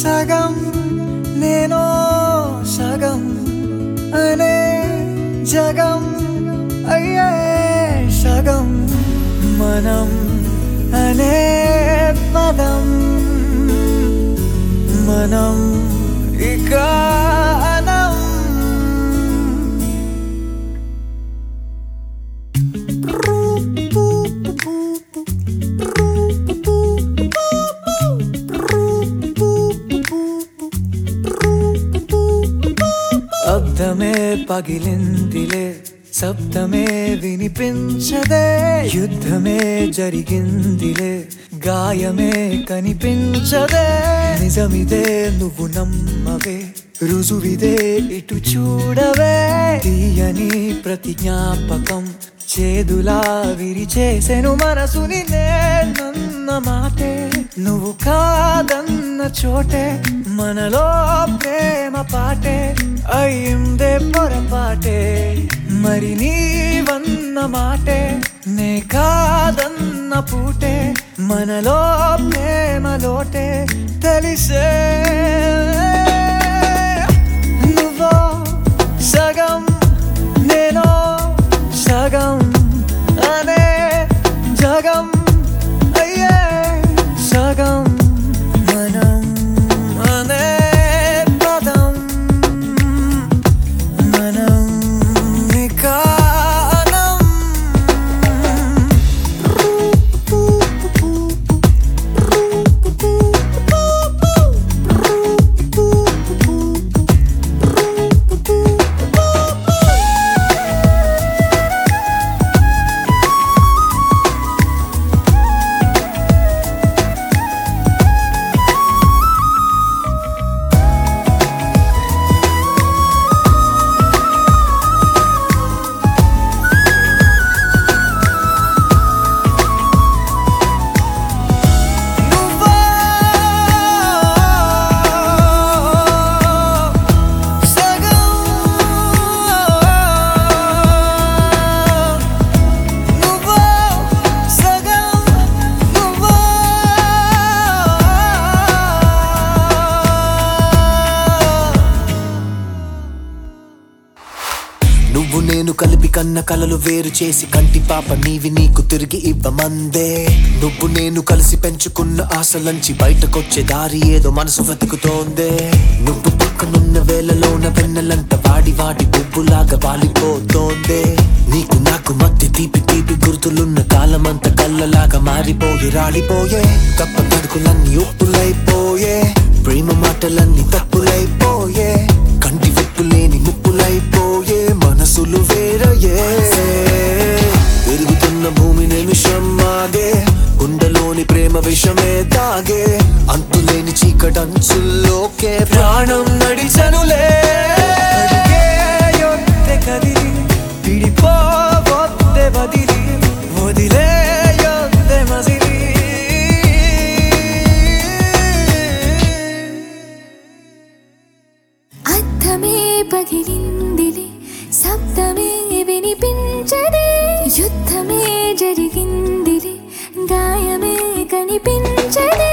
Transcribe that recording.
సగం నేను సగం అనే జగం అయ్యే సగం మనం అనే పదం మనం ఇక అనం అబ్దమే పగిలిందిలే శబ్దమే వినిపించదే యుద్ధమే జరిగిందిలే గాయమే కనిపించదే నిజమిదే నువ్వు నమ్మవే రుజువిదే ఇటు చూడవే తీయని ప్రతి జ్ఞాపకం చేదులా విరిచేసెను మనసుని నేనన్న మాటే నువ్వు కాదన్న చోటే మనలో ప్రేమ పాటే అయ్యిందే పొరపాటే మరి నీవన్న మాటే నే కాదన్న పూటే మనలో ప్రేమ లోటే తెలిసే నువ్వో సగం నేనో సగం అనే జగం అయ్యే సగం మనం అనే పదం మనం ఇక అనం. నువ్వో సగం నువ్వో సగం నువ్వో నువ్వు నేను కలిపి కన్న కలలు వేరు చేసి కంటి పాప నీవి నీకు తిరిగి ఇవ్వమందే నువ్వు నేను కలిసి పెంచుకున్న ఆశలంచి బయటకొచ్చే దారి ఏదో మనసు వెతుకుతోందే నువ్వు పక్కనున్న వేళలోన వెన్నెలంట వాడి వాడి బొబ్బులాగా వాలిపోతోందే నీకు నాకు మధ్య తీపి తీపి గుర్తులున్న కాలమంత కళ్ళలాగా మారిపోయి రాడిపోయే తప్ప నడుకులన్నీ ఉప్పులైపోయే ప్రేమ మాటలన్నీ తప్పులైపోయే కంటి విప్పు లేని ముప్పులైపోయే మనసులు వేరయే పెరుగుతున్న భూమి నిమిషం ఆగే గుండెలోని ప్రేమ విషమే తాగే అంతులేని చీకటంచుల్లోకే ప్రాణం నడిచనులే అడిగే యొద్దె కదిలి విడిపోవొద్దె వదిలి వదిలే యొద్దె మజిలి అర్థమే పగిలిందిలే శబ్దమే వినిపించదే యుద్ధమే జరిగిందిలే గాయమే కనిపించదే